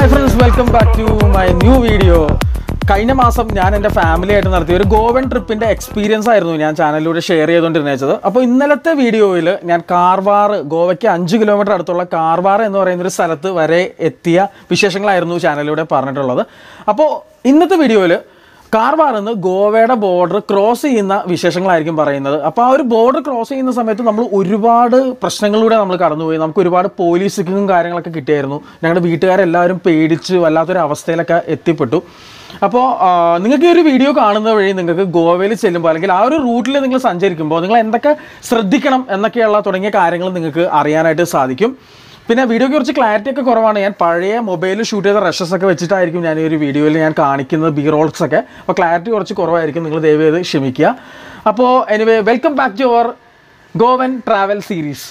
Hi friends welcome back to my new video കഴിഞ്ഞ മാസം ഞാൻ എൻ്റെ ഫാമിലി ആയിട്ട് നടത്തിയ ഒരു ഗോവൻ ട്രിപ്പിൻ്റെ എക്സ്പീരിയൻസ് ആയിരുന്നു ഞാൻ ചാനലിലൂടെ ഷെയർ ചെയ്തുകൊണ്ടിരുന്നത് അപ്പോൾ ഇന്നലത്തെ വീഡിയോയിൽ ഞാൻ കാർവാർ ഗോവയ്ക്ക് അഞ്ച് കിലോമീറ്റർ അടുത്തുള്ള കാർവാർ എന്ന് പറയുന്ന ഒരു സ്ഥലത്ത് വരെ എത്തിയ വിശേഷങ്ങളായിരുന്നു ചാനലിലൂടെ പറഞ്ഞിട്ടുള്ളത് അപ്പോൾ ഇന്നത്തെ വീഡിയോയിൽ കാർവാർ നിന്ന് ഗോവയുടെ ബോർഡർ ക്രോസ് ചെയ്യുന്ന വിശേഷങ്ങളായിരിക്കും പറയുന്നത് അപ്പോൾ ആ ഒരു ബോർഡർ ക്രോസ് ചെയ്യുന്ന സമയത്ത് നമ്മൾ ഒരുപാട് പ്രശ്നങ്ങളിലൂടെ നമ്മൾ കടന്നുപോയി നമുക്ക് ഒരുപാട് പോലീസ് ചെക്കിങ്ങും കാര്യങ്ങളൊക്കെ കിട്ടിയായിരുന്നു ഞങ്ങളുടെ വീട്ടുകാരെല്ലാവരും പേടിച്ച് വല്ലാത്തൊരു അവസ്ഥയിലൊക്കെ എത്തിപ്പെട്ടു അപ്പോൾ നിങ്ങൾക്ക് ഈ ഒരു വീഡിയോ കാണുന്ന വഴി നിങ്ങൾക്ക് ഗോവയിൽ ചെല്ലുമ്പോൾ അല്ലെങ്കിൽ ആ ഒരു റൂട്ടിൽ നിങ്ങൾ സഞ്ചരിക്കുമ്പോൾ നിങ്ങൾ എന്തൊക്കെ ശ്രദ്ധിക്കണം എന്നൊക്കെയുള്ള തുടങ്ങിയ കാര്യങ്ങൾ നിങ്ങൾക്ക് അറിയാനായിട്ട് സാധിക്കും പിന്നെ വീഡിയോയ്ക്ക് കുറച്ച് ക്ലാരിറ്റി ഒക്കെ കുറവാണ് ഞാൻ പഴയ മൊബൈലിൽ ഷൂട്ട് ചെയ്ത റഷസ് ഒക്കെ വെച്ചിട്ടായിരിക്കും ഞാൻ ഈ ഒരു വീഡിയോയിൽ ഞാൻ കാണിക്കുന്നത് ബി റോൾസ് ഒക്കെ അപ്പോൾ ക്ലാരിറ്റി കുറച്ച് കുറവായിരിക്കും നിങ്ങൾ ദയവ് ചെയ്ത് ക്ഷമിക്കുക അപ്പോൾ anyway welcome back to our Goan travel series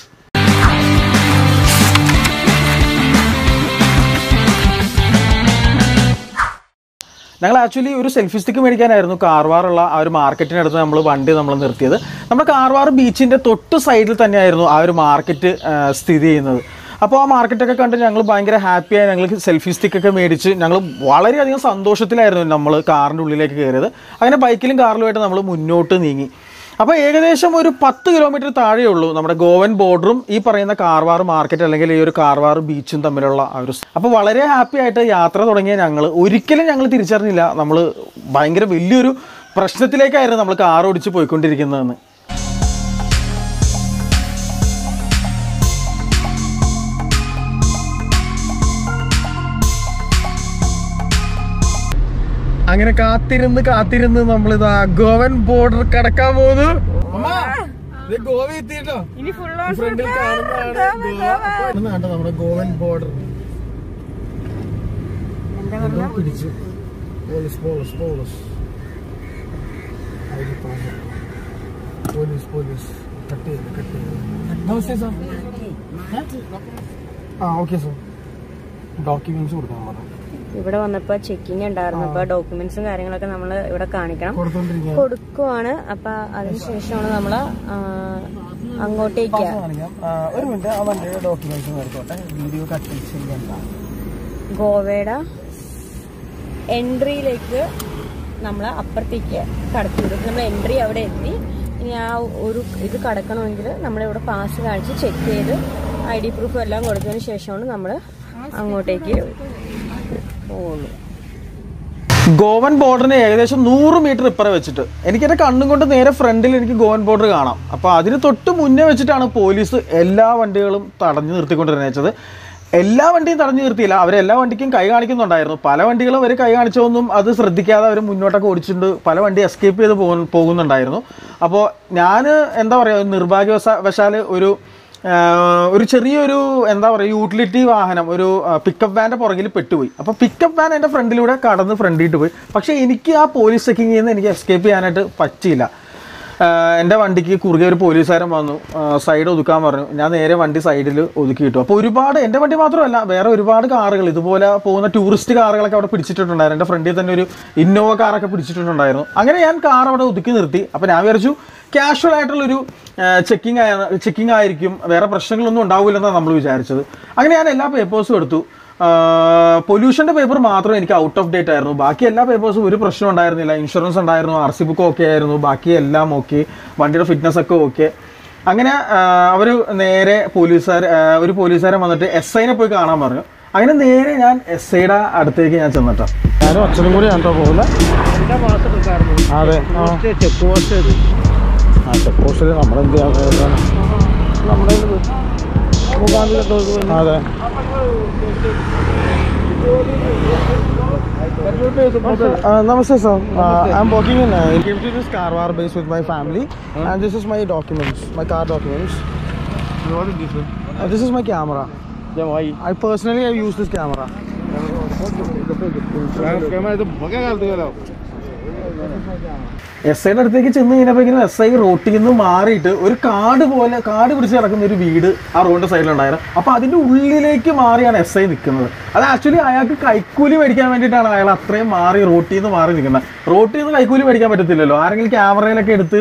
ഞങ്ങൾ ആക്ച്വലി ഒരു സെൽഫി സ്റ്റിക്ക് മേടിക്കാനായിരുന്നു കാർവാറുള്ള ആ ഒരു മാർക്കറ്റിനടുത്ത് നമ്മൾ വണ്ടി നമ്മൾ നിർത്തിയത് നമ്മുടെ കാർവാർ ബീച്ചിൻ്റെ തൊട്ട് സൈഡിൽ തന്നെയായിരുന്നു ആ ഒരു മാർക്കറ്റ് സ്ഥിതി ചെയ്യുന്നത് അപ്പോൾ ആ മാർക്കറ്റൊക്കെ കണ്ട് ഞങ്ങൾ ഭയങ്കര ഹാപ്പിയായി ഞങ്ങൾ സെൽഫി സ്റ്റിക്കൊക്കെ മേടിച്ച് ഞങ്ങൾ വളരെയധികം സന്തോഷത്തിലായിരുന്നു നമ്മൾ കാറിൻ്റെ ഉള്ളിലേക്ക് കയറിയത് അങ്ങനെ ബൈക്കിലും കാറിലുമായിട്ട് നമ്മൾ മുന്നോട്ട് നീങ്ങി അപ്പോൾ ഏകദേശം ഒരു പത്ത് കിലോമീറ്റർ താഴെയേ ഉള്ളൂ നമ്മുടെ ഗോവൻ ബോർഡറും ഈ പറയുന്ന കാർവാർ മാർക്കറ്റ് അല്ലെങ്കിൽ ഈ ഒരു കാർവാർ ബീച്ചും തമ്മിലുള്ള ആ ഒരു അപ്പോൾ വളരെ ഹാപ്പി ആയിട്ട് യാത്ര തുടങ്ങിയ ഞങ്ങൾ ഒരിക്കലും ഞങ്ങൾ തിരിച്ചറിഞ്ഞില്ല നമ്മൾ ഭയങ്കര വലിയൊരു പ്രശ്നത്തിലേക്കായിരുന്നു നമ്മൾ കാർ ഓടിച്ച് പോയിക്കൊണ്ടിരിക്കുന്നതെന്ന് അങ്ങനെ കാത്തിരുന്ന് കാത്തിരുന്ന് നമ്മളിതാ ഗോവൻ ബോർഡർ കടക്കാൻ പോകുന്നു ഗോവ എത്തിയിട്ടോ ഇനി ഫുൾ ഫ്രണ്ടിൽ കാണുന്നതാണ് ഗോവ. അപ്പൊ ഇതാണ് നമ്മുടെ ഗോവൻ ബോർഡർ എന്തോ പിടിച്ചു police police police ID pass police police cut ചെയ്ത് കട്ട് ചെയ്ത് നമസ്തേ സാർ ആ ഓക്കെ സാർ ഡോക്യുമെന്റ്സ് കൊടുക്കാൻ പറഞ്ഞു ഇവിടെ വന്നപ്പോ ചെക്കിങ് ഉണ്ടായിരുന്നു അപ്പൊ ഡോക്യുമെന്റ്സും കാര്യങ്ങളൊക്കെ നമ്മൾ ഇവിടെ കാണിക്കണം കൊടുത്തോണ്ടിരിക്കുക കൊടുക്കുവാണ് അപ്പൊ അതിനുശേഷമാണ് നമ്മള് ആ, അങ്ങോട്ടേക്ക് കാണിക്കാം ആ, ഒരു മിനിറ്റ് ആ വണ്ടിയുടെ ഡോക്യുമെന്റ്സ് എടുത്തോട്ടെ വീഡിയോ കട്ട് ചെയ്യണ്ട ഗോവയുടെ എൻട്രിയിലേക്ക് നമ്മൾ അപ്പുറത്തേക്ക് കടത്തി വിടും നമ്മൾ എൻട്രി അവിടെ എത്തി ഇനി ആ ഒരു ഇത് കടക്കണമെങ്കിൽ നമ്മളിവിടെ പാസ് കാണിച്ച് ചെക്ക് ചെയ്ത് ഐ ഡി പ്രൂഫും എല്ലാം കൊടുത്തതിന് ശേഷമാണ് നമ്മൾ അങ്ങോട്ടേക്ക് പോകുള്ളൂ ഗോവൻ ബോർഡറിന് ഏകദേശം നൂറ് മീറ്റർ ഇപ്പറ വെച്ചിട്ട് എനിക്ക് എൻ്റെ കണ്ണും കൊണ്ട് നേരെ ഫ്രണ്ടിൽ എനിക്ക് ഗോവൻ ബോർഡർ കാണാം അപ്പോൾ അതിന് തൊട്ട് മുന്നേ വെച്ചിട്ടാണ് പോലീസ് എല്ലാ വണ്ടികളും തടഞ്ഞു നിർത്തിക്കൊണ്ടിരുന്നത് എല്ലാ വണ്ടിയും തടഞ്ഞു നിർത്തിയില്ല അവർ എല്ലാ വണ്ടിക്കും കൈ കാണിക്കുന്നുണ്ടായിരുന്നു പല വണ്ടികളും അവർ കൈ കാണിച്ചൊന്നും അത് ശ്രദ്ധിക്കാതെ അവർ മുന്നോട്ടൊക്കെ ഓടിച്ചിട്ടുണ്ട് പല വണ്ടി എസ്കേപ്പ് ചെയ്ത് പോകു പോകുന്നുണ്ടായിരുന്നു അപ്പോൾ ഞാൻ എന്താ പറയുക നിർഭാഗ്യവശാൽ ഒരു ആഹ് ഒരു ചെറിയൊരു എന്താ പറയുക യൂട്ടിലിറ്റി വാഹനം ഒരു പിക്കപ്പ് വാൻ്റെ പുറകിൽ പെട്ടുപോയി അപ്പോൾ പിക്കപ്പ് വാൻ എൻ്റെ ഫ്രണ്ടിലൂടെ കടന്ന് ഫ്രണ്ടിട്ട് പോയി പക്ഷേ എനിക്ക് ആ പോലീസ് ചെക്കിങ്ങിൽ നിന്ന് എനിക്ക് എസ്കേപ്പ് ചെയ്യാനായിട്ട് പറ്റിയില്ല ആഹ് എൻ്റെ വണ്ടിക്ക് കുറുകെ ഒരു പോലീസുകാരൻ വന്നു സൈഡ് ഒതുക്കാൻ പറഞ്ഞു ഞാൻ നേരെ വണ്ടി സൈഡിൽ ഒതുക്കിയിട്ടു അപ്പോൾ ഒരുപാട് എൻ്റെ വണ്ടി മാത്രമല്ല വേറെ ഒരുപാട് കാറുകൾ ഇതുപോലെ പോകുന്ന ടൂറിസ്റ്റ് കാറുകളൊക്കെ അവിടെ പിടിച്ചിട്ടുണ്ടായിരുന്നു എൻ്റെ ഫ്രണ്ടിൽ തന്നെ ഒരു ഇന്നോവ കാറൊക്കെ പിടിച്ചിട്ടുണ്ടായിരുന്നു അങ്ങനെ ഞാൻ കാർ അവിടെ ഒതുക്കി നിർത്തി അപ്പോൾ ഞാൻ വിചാരിച്ചു കാഷ്വൽ ആയിട്ടുള്ളൊരു ചെക്കിംഗ് ചെക്കിംഗ് ആയിരിക്കും വേറെ പ്രശ്നങ്ങളൊന്നും ഉണ്ടാവില്ലെന്നാണ് നമ്മൾ വിചാരിച്ചത് അങ്ങനെ ഞാൻ എല്ലാ പേപ്പേഴ്സും എടുത്തു പൊല്യൂഷൻ്റെ പേപ്പർ മാത്രം എനിക്ക് ഔട്ട് ഓഫ് ഡേറ്റ് ആയിരുന്നു ബാക്കി എല്ലാ പേപ്പേഴ്സും ഒരു പ്രശ്നം ഉണ്ടായിരുന്നില്ല ഇൻഷുറൻസ് ഉണ്ടായിരുന്നു ആർ സി ബുക്ക് ഓക്കെ ആയിരുന്നു ബാക്കി എല്ലാം ഓക്കെ വണ്ടിയുടെ ഫിറ്റ്നസ് ഒക്കെ ഓക്കെ അങ്ങനെ അവർ നേരെ പോലീസുകാർ ഒരു പോലീസുകാരൻ വന്നിട്ട് എസ് ഐനെ പോയി കാണാൻ പറഞ്ഞു അങ്ങനെ നേരെ ഞാൻ എസ് ഐയുടെ അടുത്തേക്ക് ഞാൻ ചെന്നിട്ടാ ഞാനും അച്ഛനും കൂടി ഞാൻ പോകുന്നത് അതെ ആ ചെക്ക് പോസ്റ്റ് ആ ചെക്ക് പോസ്റ്റിൽ നമ്മളെന്ത് ചെയ്യാൻ നമ്മുടെ അതെ Uh, namaste sir. Uh, I'm working in. Uh, I came to this Karwar base with my family, and this is my documents, my car documents. What is this one? Uh, this is my camera. Yeah, why? I personally have used this camera. Camera तो भगा करते हो S ഐയുടെ അടുത്തേക്ക് ചെന്ന് കഴിഞ്ഞപ്പോഴേക്കും S I റോട്ടിൽ നിന്ന് മാറിയിട്ട് ഒരു കാട് പോലെ കാട് പിടിച്ച് കിടക്കുന്ന ഒരു വീട് ആ റോഡിന്റെ സൈഡിലുണ്ടായിരുന്നു അപ്പൊ അതിന്റെ ഉള്ളിലേക്ക് മാറിയാണ് എസ് ഐ നിൽക്കുന്നത് അത് ആക്ച്വലി അയാൾക്ക് കൈക്കൂലി മേടിക്കാൻ വേണ്ടിയിട്ടാണ് അയാൾ അത്രയും മാറി റോട്ടിൽ നിന്ന് മാറി നിൽക്കുന്നത് റോട്ടിൽ നിന്ന് കൈക്കൂലി മേടിക്കാൻ പറ്റത്തില്ലല്ലോ ആരെങ്കിലും ക്യാമറയിലൊക്കെ എടുത്ത്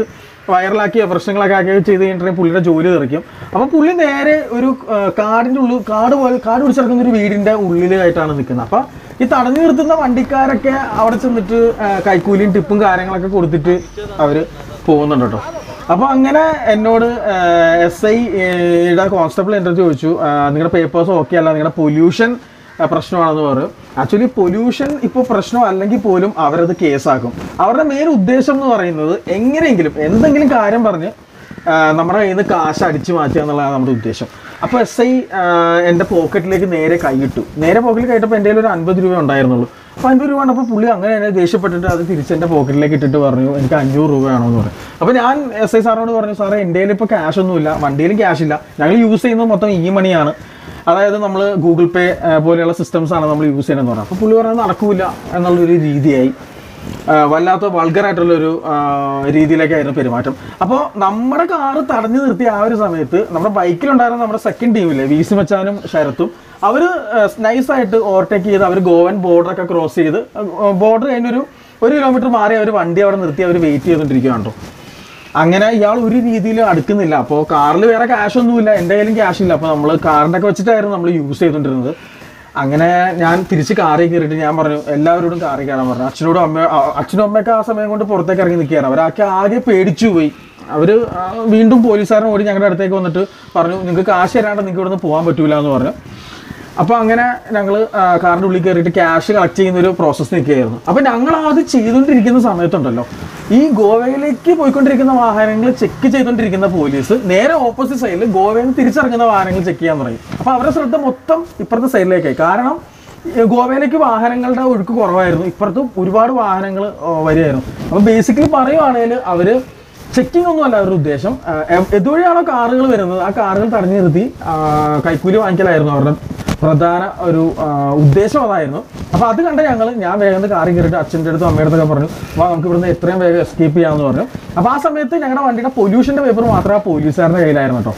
വൈറലാക്കിയ പ്രശ്നങ്ങളൊക്കെ ആക്കി ചെയ്ത് കഴിഞ്ഞിട്ടുണ്ടെങ്കിൽ പുള്ളിയുടെ ജോലി തെറിക്കും അപ്പോൾ പുള്ളി നേരെ ഒരു ആ, കാടിന്റെ ഉള്ളിൽ കാട് പോലെ കാട് പിടിച്ചിറക്കുന്ന ഒരു വീടിന്റെ ഉള്ളിലായിട്ടാണ് നിൽക്കുന്നത് അപ്പോൾ ഈ തടഞ്ഞു നിർത്തുന്ന വണ്ടിക്കാരൊക്കെ അവിടെ ചെന്നിട്ട് ആ, കൈക്കൂലിയും ടിപ്പും കാര്യങ്ങളൊക്കെ കൊടുത്തിട്ട് അവര് പോകുന്നുണ്ട് കേട്ടോ അപ്പോൾ അങ്ങനെ എന്നോട് എസ് ഐയുടെ കോൺസ്റ്റബിൾ എൻ്റെ അടുത്ത് ചോദിച്ചു ആ, നിങ്ങളുടെ പേപ്പേഴ്സ് ഓക്കെ അല്ല നിങ്ങളുടെ പൊല്യൂഷൻ പ്രശ്നമാണെന്ന് പറയും ആക്ച്വലി പൊല്യൂഷൻ ഇപ്പോൾ പ്രശ്നം അല്ലെങ്കിൽ പോലും അവരത് കേസാക്കും അവരുടെ മെയിൻ ഉദ്ദേശം എന്ന് പറയുന്നത് എങ്ങനെയെങ്കിലും എന്തെങ്കിലും കാര്യം പറഞ്ഞ് ആ, നമ്മുടെ കയ്യിൽ നിന്ന് കാശ് അടിച്ചു മാറ്റുക എന്നുള്ളതാണ് നമ്മുടെ ഉദ്ദേശം അപ്പോൾ എസ് ഐ എൻ്റെ പോക്കറ്റിലേക്ക് നേരെ കൈയിട്ടു നേരെ പോക്കറ്റിൽ കൈയിട്ടപ്പോൾ എൻ്റെ കയ്യിൽ ഒരു അൻപത് രൂപ ഉണ്ടായിരുന്നുള്ളൂ അപ്പോൾ അൻപത് രൂപ കണ്ടപ്പോൾ പുള്ളി അങ്ങനെ തന്നെ ദേഷ്യപ്പെട്ടിട്ട് അത് തിരിച്ച് എൻ്റെ പോക്കറ്റിലേക്ക് ഇട്ടിട്ട് പറഞ്ഞു എനിക്ക് അഞ്ഞൂറ് രൂപ വേണമെന്ന് പറഞ്ഞു അപ്പോൾ ഞാൻ എസ് ഐ സാറിനോട് പറഞ്ഞു സാറേ എൻ്റെ കയ്യിൽ ഇപ്പോൾ ക്യാഷ് ഒന്നുമില്ല വണ്ടിയിലും ക്യാഷ് ഇല്ല ഞങ്ങൾ യൂസ് ചെയ്യുന്നത് മൊത്തം ഇ മണിയാണ് അതായത് നമ്മൾ ഗൂഗിൾ പേ ആ, പോലെയുള്ള സിസ്റ്റംസ് ആണ് നമ്മൾ യൂസ് ചെയ്യണമെന്ന് പറഞ്ഞു അപ്പോൾ പുള്ളി പറഞ്ഞത് നടക്കൂല എന്നുള്ളൊരു രീതിയായി ആ, വല്ലാത്ത വൾഗറായിട്ടുള്ളൊരു രീതിയിലേക്കായിരുന്നു പെരുമാറ്റം അപ്പോൾ നമ്മുടെ കാറ് തടഞ്ഞു നിർത്തിയ ആ ഒരു സമയത്ത് നമ്മുടെ ബൈക്കിലുണ്ടായിരുന്ന നമ്മുടെ സെക്കൻഡ് ടീമില്ലേ വീസി മച്ചാനും ശരത്തും അവർ നൈസായിട്ട് ഓവർടേക്ക് ചെയ്ത് അവർ ഗോവൻ ബോർഡറൊക്കെ ക്രോസ് ചെയ്ത് ബോർഡർ കഴിഞ്ഞൊരു ഒരു കിലോമീറ്റർ മാറി അവർ വണ്ടി അവിടെ നിർത്തി അവർ വെയിറ്റ് ചെയ്തുകൊണ്ടിരിക്കുകയാണ് കേട്ടോ അങ്ങനെ ഇയാൾ ഒരു രീതിയിലും അടുക്കുന്നില്ല അപ്പോൾ കാറിൽ വേറെ ക്യാഷ് ഒന്നുമില്ല എൻ്റെ കയ്യിലും ക്യാഷ് ഇല്ല അപ്പോൾ നമ്മൾ കാറിൻ്റെ ഒക്കെ വെച്ചിട്ടായിരുന്നു നമ്മൾ യൂസ് ചെയ്തുകൊണ്ടിരുന്നത് അങ്ങനെ ഞാൻ തിരിച്ച് കാറിൽ കയറിയിട്ട് ഞാൻ പറഞ്ഞു എല്ലാവരോടും കാറിൽ കയറാൻ പറഞ്ഞു അച്ഛനോടും അമ്മ അ- അച്ഛനും അമ്മയൊക്കെ ആ സമയം കൊണ്ട് പുറത്തേക്ക് ഇറങ്ങി നിൽക്കുകയാണ് അവരൊക്കെ ആകെ പേടിച്ചു പോയി അവർ വീണ്ടും പോലീസുകാരൻ ഓടി ഞങ്ങളുടെ അടുത്തേക്ക് വന്നിട്ട് പറഞ്ഞു നിങ്ങൾക്ക് കാശ് തരാണ്ട് നിങ്ങൾക്ക് ഇവിടുന്ന് പോകാൻ പറ്റൂല എന്ന് പറഞ്ഞു അപ്പോൾ അങ്ങനെ ഞങ്ങൾ കാറിൻ്റെ ഉള്ളിൽ കയറിയിട്ട് ക്യാഷ് കളക്ട് ചെയ്യുന്ന ഒരു പ്രോസസ്സ് നിൽക്കുകയായിരുന്നു അപ്പോൾ ഞങ്ങൾ അത് ചെയ്തുകൊണ്ടിരിക്കുന്ന സമയത്തുണ്ടല്ലോ ഈ ഗോവയിലേക്ക് പോയിക്കൊണ്ടിരിക്കുന്ന വാഹനങ്ങൾ ചെക്ക് ചെയ്തുകൊണ്ടിരിക്കുന്ന പോലീസ് നേരെ ഓപ്പോസിറ്റ് സൈഡിൽ ഗോവയിൽ നിന്ന് തിരിച്ചിറങ്ങുന്ന വാഹനങ്ങൾ ചെക്ക് ചെയ്യാൻ തുടങ്ങി അപ്പോൾ അവരുടെ ശ്രദ്ധ മൊത്തം ഇപ്പുറത്തെ സൈഡിലേക്കായി കാരണം ഈ ഗോവയിലേക്ക് വാഹനങ്ങളുടെ ഒഴുക്ക് കുറവായിരുന്നു ഇപ്പുറത്ത് ഒരുപാട് വാഹനങ്ങൾ വരികയായിരുന്നു അപ്പോൾ ബേസിക്കലി പറയുവാണെങ്കിൽ അവർ ചെക്കിംഗ് ഒന്നും അല്ല അവരുടെ ഉദ്ദേശം ആ, എ- ഇതുവഴിയാണോ കാറുകൾ വരുന്നത് ആ കാറുകൾ തടഞ്ഞു നിർത്തി ആ, കൈക്കൂലി വാങ്ങിക്കലായിരുന്നു അവരുടെ പ്രധാന ഒരു ആ, ഉദ്ദേശം അതായിരുന്നു അപ്പോൾ അത് കണ്ട ഞങ്ങൾ ഞാൻ വേഗം കാറിൽ കയറിയിട്ട് അച്ഛൻ്റെ അടുത്തും അമ്മയുടെ അടുത്തൊക്കെ പറഞ്ഞു വാ നമുക്ക് ഇവിടുന്ന് എത്രയും വേഗം എസ്കേപ്പ് ചെയ്യാമെന്ന് പറഞ്ഞു അപ്പോൾ ആ സമയത്ത് ഞങ്ങളുടെ വണ്ടിയുടെ പൊല്യൂഷൻ്റെ പേപ്പർ മാത്രമേ ആ പോലീസുകാരുടെ കയ്യിലായിരുന്നു കേട്ടോ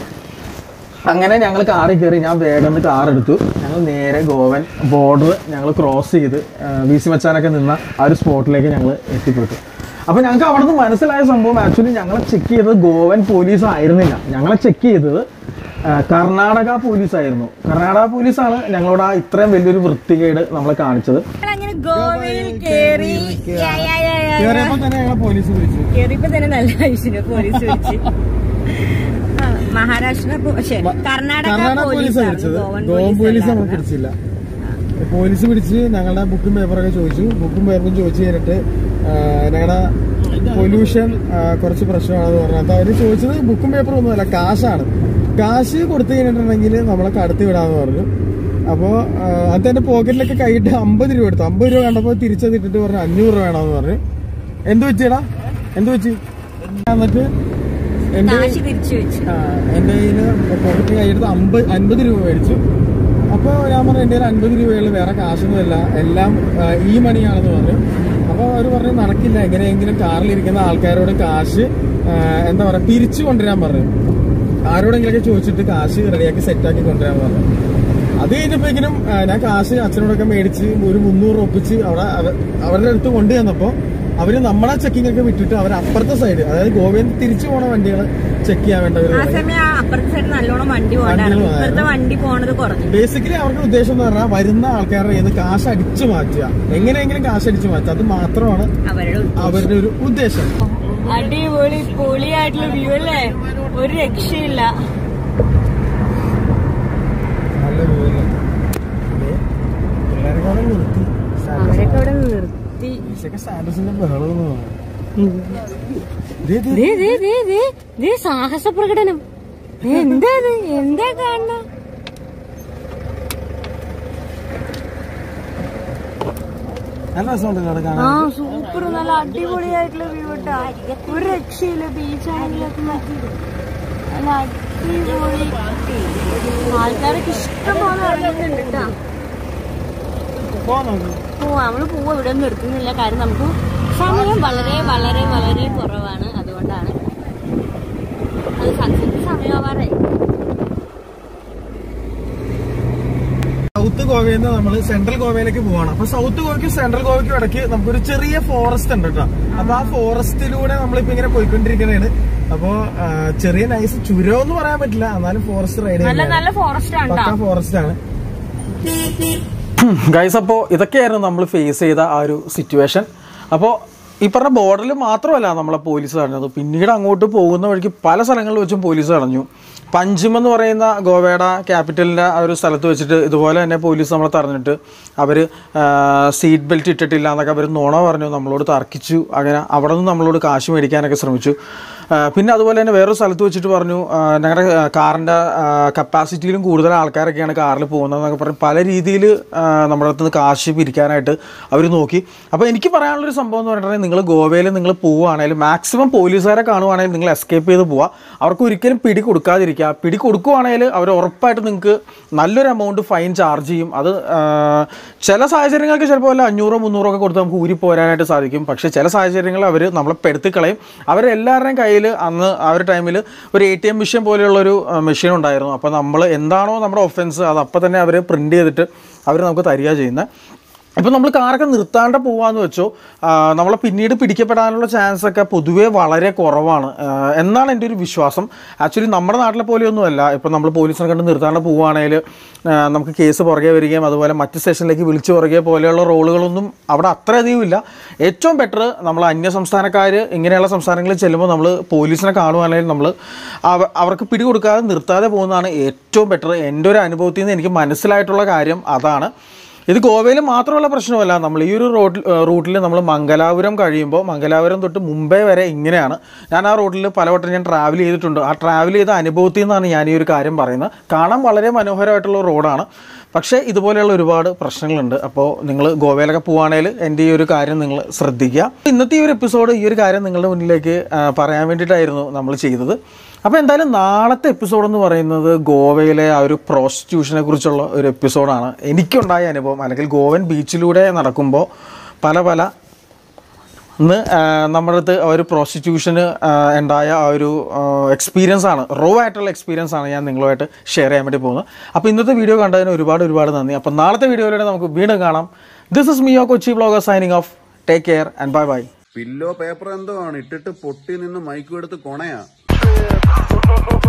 അങ്ങനെ ഞങ്ങൾ കാറിൽ കയറി ഞാൻ വേഗം കാർ എടുത്തു ഞങ്ങൾ നേരെ ഗോവൻ ബോർഡർ ഞങ്ങൾ ക്രോസ് ചെയ്ത് വി സി മച്ചാനൊക്കെ നിന്ന ആ ഒരു സ്പോട്ടിലേക്ക് ഞങ്ങൾ എത്തിപ്പെട്ടു അപ്പോൾ ഞങ്ങൾക്ക് അവിടെ നിന്ന് മനസ്സിലായ സംഭവം ആക്ച്വലി ഞങ്ങളെ ചെക്ക് ചെയ്തത് ഗോവൻ പോലീസ് ആയിരുന്നില്ല ഞങ്ങളെ ചെക്ക് ചെയ്തത് ആ, കർണാടക പോലീസ് ആയിരുന്നു കർണാടക പോലീസാണ് ഞങ്ങളോട് ആ ഇത്രയും വലിയൊരു വൃത്തികേട് നമ്മളെ കാണിച്ചത് അങ്ങനെ ഗോവയിൽ കേറി യാ, യാ, യാ, യാ, യാ. കയറിയപ്പോൾ തന്നെ ഞങ്ങളെ പോലീസ് വിളിച്ചു കേറിയപ്പോ തന്നെ നല്ല ഐശ്വര്യ പോലീസ് വിളിച്ച് ആ, മഹാരാഷ്ട്ര പോ- ശ്ശെ, കർണാടക കർണാടക പോലീസ് പോലീസാണ് വിളിച്ചത് ഗോവൻ ഗോവൻ പോലീസ് നമ്മൾ പോലീസ് പിടിച്ചില്ല പോലീസ് പിടിച്ച് ഞങ്ങളുടെ ബുക്കും പേപ്പറൊക്കെ ചോദിച്ചു ബുക്കും പേപ്പറും ചോദിച്ചു കഴിഞ്ഞിട്ട് ഞങ്ങളുടെ പൊല്യൂഷൻ കുറച്ച് പ്രശ്നമാണെന്ന് പറഞ്ഞു അപ്പോൾ അവർ ചോദിച്ചത് ബുക്കും പേപ്പറും ഒന്നുമല്ല കാശാണ് കാശ് കൊടുത്തു കഴിഞ്ഞിട്ടുണ്ടെങ്കിൽ നമ്മളെ കടത്തി വിടാന്ന് പറഞ്ഞു അപ്പോൾ അത് എന്റെ പോക്കറ്റിലൊക്കെ കൈയിട്ട് അമ്പത് രൂപ എടുത്തു അമ്പത് രൂപ കണ്ടപ്പോൾ തിരിച്ചത് ഇട്ടിട്ട് പറഞ്ഞു അഞ്ഞൂറ് രൂപ വേണമെന്ന് പറഞ്ഞു എന്ത് വെച്ചേടാ എന്ത് വെച്ച് എന്നിട്ട് എന്റെ കാശ് തിരിച്ചു വെച്ചു ആ, എന്റെ കയ്യില് പോക്കറ്റ് കയ്യെടുത്ത് അമ്പത് അൻപത് രൂപ മേടിച്ചു അപ്പൊ ഞാൻ പറഞ്ഞു എന്റെ കയ്യിൽ അൻപത് രൂപയുള്ള വേറെ കാശൊന്നുമില്ല എല്ലാം ആ, ഈ മണിയാണെന്ന് പറഞ്ഞു അപ്പൊ അവര് പറഞ്ഞു നടക്കില്ല എങ്ങനെയെങ്കിലും കാറിലിരിക്കുന്ന ആൾക്കാരോട് കാശ് ആ, എന്താ പറയാ പിരിച്ചു കൊണ്ടുവരാൻ പറഞ്ഞു ആരോടെങ്കിലൊക്കെ ചോദിച്ചിട്ട് കാശ് റെഡിയാക്കി സെറ്റാക്കി കൊണ്ടുവരാൻ പറഞ്ഞു അത് കഴിഞ്ഞപ്പോഴേക്കിനും ആ, ഞാൻ കാശ് അച്ഛനോടൊക്കെ മേടിച്ച് ഒരു മുന്നൂറ് ഒപ്പിച്ച് അവിടെ അവ- അവരുടെ അടുത്ത് കൊണ്ടു ചെന്നപ്പോ അവര് നമ്മളെ ചെക്കിംഗ് ഒക്കെ വിട്ടിട്ട് അവർ അപ്പുറത്തെ സൈഡ് അതായത് ഗോവയിൽ നിന്ന് തിരിച്ചു പോണ വണ്ടികൾ ചെക്ക് ചെയ്യാൻ വേണ്ടി ആ അവർ സമയം ആ അപ്പുറത്തെ സൈഡ് നല്ലോണം വണ്ടി പോകണ്ടായിരുന്നു വണ്ടികൾ ഇപ്പുറത്തെ വണ്ടി പോണത് കുറഞ്ഞു ബേസിക്കലി അവരുടെ ഉദ്ദേശം എന്ന് പറഞ്ഞാൽ വരുന്ന ആൾക്കാരുടെ കയ്യിൽ നിന്ന് കാശ് അടിച്ചു മാറ്റുക എങ്ങനെയെങ്കിലും കാശ് അടിച്ചു മാറ്റുക അത് മാത്രമാണ് അവരുടെ ഉദ്ദേശം. അവരുടെ ഒരു ഉദ്ദേശം അടിപൊളി പൊളിയായിട്ടുള്ള വ്യൂ അല്ലേ ഒരു രക്ഷയില്ല നല്ല view അല്ലേ? ദേ, പിള്ളേരൊക്കെ അവിടെ നിർത്തി അവരൊക്കെ അവിടെ നിർത്തി ഈശൊക്കെ സ്റ്റാറ്റസിന്റെ ബഹളം എന്ന് തോന്നുന്നു. ദേ, ദേ, ദേ, ദേ, ദേ, ദേ, ദേ സാഹസ പ്രകടനം ദേ, എന്താ ഇത് എന്താ കാണുന്ന നല്ല രസമുണ്ടല്ലോ അവിടെ ആ കാണാൻ സൂപ്പർ നല്ല അടിപൊളിയായിട്ടുള്ള വ്യൂ കേട്ടോ ഒരു രക്ഷയില്ല ബീച്ചാണെങ്കിലൊക്കെ മതി നല്ല അടിപൊളി ആൾക്കാരൊക്കെ ഇഷ്ടം പോലെ ഇറങ്ങുന്നുണ്ട് കേട്ടോ പോവാൻ നോക്ക്. പോവാ നമ്മള് പോവാ ഇവിടെ ഒന്നും നിർത്തുന്നില്ല കാര്യം നമുക്ക് സമയം വളരെ വളരെ വളരെ കുറവാണ് അതുകൊണ്ടാണ് അത് സൺസെറ്റ് സമയമാവാറായി സൗത്ത് സൗത്ത് ഗോവയിൽ നിന്ന് നമ്മൾ സെൻട്രൽ ഗോവയിലേക്ക് പോവാണ് അപ്പൊ സൗത്ത് ഗോവയ്ക്കും സെൻട്രൽ ഗോവയ്ക്കും ഇടയ്ക്ക് നമുക്കൊരു ചെറിയ ഫോറസ്റ്റ് ഉണ്ട് കേട്ടോ അപ്പൊ ആ ഫോറസ്റ്റിലൂടെ നമ്മളിപ്പോ ഇങ്ങനെ പോയിക്കൊണ്ടിരിക്കുന്നതാണ് അപ്പൊ ആ, ചെറിയ നൈസ് ചുരം എന്ന് പറയാൻ പറ്റില്ല എന്നാലും ഫോറസ്റ്റ് റൈഡ് നല്ല നല്ല ഫോറസ്റ്റ് ആണ് പക്ക ഫോറസ്റ്റ് ആണ് ഗൈസ് അപ്പോൾ ഇതൊക്കെയായിരുന്നു നമ്മൾ ഫേസ് ചെയ്ത ആ ഒരു സിറ്റുവേഷൻ അപ്പോൾ ഈ പറഞ്ഞ ബോർഡറിൽ മാത്രമല്ല നമ്മളെ പോലീസ് തടഞ്ഞത് പിന്നീട് അങ്ങോട്ട് പോകുന്ന വഴിക്ക് പല സ്ഥലങ്ങളിൽ വെച്ചും പോലീസ് തടഞ്ഞു പഞ്ചിം എന്ന് പറയുന്ന ഗോവയുടെ ക്യാപിറ്റലിൻ്റെ ആ ഒരു സ്ഥലത്ത് വെച്ചിട്ട് ഇതുപോലെ തന്നെ പോലീസ് നമ്മളെ തടഞ്ഞിട്ട് അവർ സീറ്റ് ബെൽറ്റ് ഇട്ടിട്ടില്ല എന്നൊക്കെ അവർ നുണ പറഞ്ഞു നമ്മളോട് തർക്കിച്ചു അങ്ങനെ അവിടെ നിന്ന് നമ്മളോട് കാശ് മേടിക്കാനൊക്കെ ശ്രമിച്ചു ആ, പിന്നെ അതുപോലെ തന്നെ വേറൊരു സ്ഥലത്ത് വെച്ചിട്ട് പറഞ്ഞു ആ, ഞങ്ങളുടെ കാറിൻ്റെ കപ്പാസിറ്റിയിലും കൂടുതൽ ആൾക്കാരൊക്കെയാണ് കാറിൽ പോകുന്നതെന്നൊക്കെ പറഞ്ഞ് പല രീതിയിൽ നമ്മുടെ അടുത്ത് നിന്ന് കാശ് പിരിക്കാനായിട്ട് അവർ നോക്കി അപ്പോൾ എനിക്ക് പറയാനുള്ളൊരു സംഭവം എന്ന് പറഞ്ഞിട്ടുണ്ടെങ്കിൽ നിങ്ങൾ ഗോവയിൽ നിങ്ങൾ പോവുകയാണെങ്കിൽ മാക്സിമം പോലീസുകാരെ കാണുവാണെങ്കിൽ നിങ്ങൾ എസ്കേപ്പ് ചെയ്ത് പോവുക അവർക്ക് ഒരിക്കലും പിടി കൊടുക്കാതിരിക്കുക പിടി കൊടുക്കുവാണെങ്കിൽ അവർ ഉറപ്പായിട്ട് നിങ്ങൾക്ക് നല്ലൊരു എമൗണ്ട് ഫൈൻ ചാർജ് ചെയ്യും അത് ആ, ചില സാഹചര്യങ്ങൾക്ക് ചിലപ്പോൾ വല്ല അഞ്ഞൂറോ മുന്നൂറോ ഒക്കെ കൊടുത്ത് നമുക്ക് ഊരി പോരാനായിട്ട് സാധിക്കും പക്ഷേ ചില സാഹചര്യങ്ങളിൽ അവർ നമ്മളെ പെടുത്തി കളയും അവരെല്ലാവരുടെയും കയ്യിൽ അന്ന് ആ ഒരു ടൈമിൽ ഒരു എ ടി എം മെഷീൻ പോലെയുള്ളൊരു മെഷീൻ ഉണ്ടായിരുന്നു അപ്പോൾ നമ്മൾ എന്താണോ നമ്മുടെ ഒഫൻസ് അത് അപ്പോൾ തന്നെ അവർ പ്രിൻറ്റ് ചെയ്തിട്ട് അവർ നമുക്ക് തരിക ചെയ്യുന്നത് ഇപ്പം നമ്മൾ കാറൊക്കെ നിർത്താണ്ട് പോവാന്ന് വെച്ചോ ആ, നമ്മളെ പിന്നീട് പിടിക്കപ്പെടാനുള്ള ചാൻസ് ഒക്കെ പൊതുവേ വളരെ കുറവാണ് ആ, എന്നാണ് എൻ്റെ ഒരു വിശ്വാസം ആക്ച്വലി നമ്മുടെ നാട്ടിലെ പോലെയൊന്നുമല്ല ഇപ്പം നമ്മൾ പോലീസിനെ കണ്ട് നിർത്താണ്ട് പോവുകയാണെങ്കിൽ നമുക്ക് കേസ് പുറകെ വരികയും അതുപോലെ മറ്റ് സ്റ്റേഷനിലേക്ക് വിളിച്ചു പുറകെ പോലെയുള്ള റോളുകളൊന്നും അവിടെ അത്രയധികം ഇല്ല ഏറ്റവും ബെറ്റർ നമ്മൾ അന്യ സംസ്ഥാനക്കാർ ഇങ്ങനെയുള്ള സംസ്ഥാനങ്ങളിൽ ചെല്ലുമ്പോൾ നമ്മൾ പോലീസിനെ കാണുവാണെങ്കിൽ നമ്മൾ അവ- അവർക്ക് പിടികൊടുക്കാതെ നിർത്താതെ പോകുന്നതാണ് ഏറ്റവും ബെറ്റർ എൻ്റെ ഒരു അനുഭവത്തിൽ നിന്ന് എനിക്ക് മനസ്സിലായിട്ടുള്ള കാര്യം അതാണ് ഇത് ഗോവയിൽ മാത്രമുള്ള പ്രശ്നമല്ല നമ്മൾ ഈ ഒരു റോഡിൽ റൂട്ടിൽ നമ്മൾ മംഗലാപുരം കഴിയുമ്പോൾ മംഗലാപുരം തൊട്ട് മുംബൈ വരെ ഇങ്ങനെയാണ് ഞാൻ ആ റോഡിൽ പലവട്ടം ഞാൻ ട്രാവൽ ചെയ്തിട്ടുണ്ട് ആ ട്രാവൽ ചെയ്ത അനുഭവത്തിൽ നിന്നാണ് ഞാൻ ഈ ഒരു കാര്യം പറയുന്നത് കാണാൻ വളരെ മനോഹരമായിട്ടുള്ള റോഡാണ് പക്ഷേ ഇതുപോലെയുള്ള ഒരുപാട് പ്രശ്നങ്ങളുണ്ട് അപ്പോൾ നിങ്ങൾ ഗോവയിലൊക്കെ പോവുകയാണെങ്കിൽ എൻ്റെ ഈ ഒരു കാര്യം നിങ്ങൾ ശ്രദ്ധിക്കുക ഇന്നത്തെ ഈ ഒരു എപ്പിസോഡ് ഈ ഒരു കാര്യം നിങ്ങളുടെ മുന്നിലേക്ക് ആ, പറയാൻ വേണ്ടിയിട്ടായിരുന്നു നമ്മൾ ചെയ്തത് അപ്പോൾ എന്തായാലും നാളത്തെ എപ്പിസോഡ് എന്ന് പറയുന്നത് ഗോവയിലെ ആ ഒരു പ്രോസ്റ്റിറ്റ്യൂഷനെ കുറിച്ചുള്ള ഒരു എപ്പിസോഡാണ് എനിക്കുണ്ടായ അനുഭവം അല്ലെങ്കിൽ ഗോവൻ ബീച്ചിലൂടെ നടക്കുമ്പോൾ പല പല ഇന്ന് ആ, നമ്മുടെ അടുത്ത് ആ ഒരു പ്രോസ്റ്റിറ്റ്യൂഷന് ഉണ്ടായ ആ ഒരു എക്സ്പീരിയൻസ് ആണ് റോ ആയിട്ടുള്ള എക്സ്പീരിയൻസ് ആണ് ഞാൻ നിങ്ങളുമായിട്ട് ഷെയർ ചെയ്യാൻ വേണ്ടി പോകുന്നത് അപ്പോൾ ഇന്നത്തെ വീഡിയോ കണ്ടതിന് ഒരുപാട് ഒരുപാട് നന്ദി അപ്പോൾ നാളത്തെ വീഡിയോയിലൂടെ നമുക്ക് വീണ്ടും കാണാം this is Mio Kochi blogger signing off take care and bye bye pillow paper എന്തോ ആണ് ഇട്ടിട്ട് പൊട്ടി നിന്ന് മൈക്കും എടുത്ത് കൊണയാ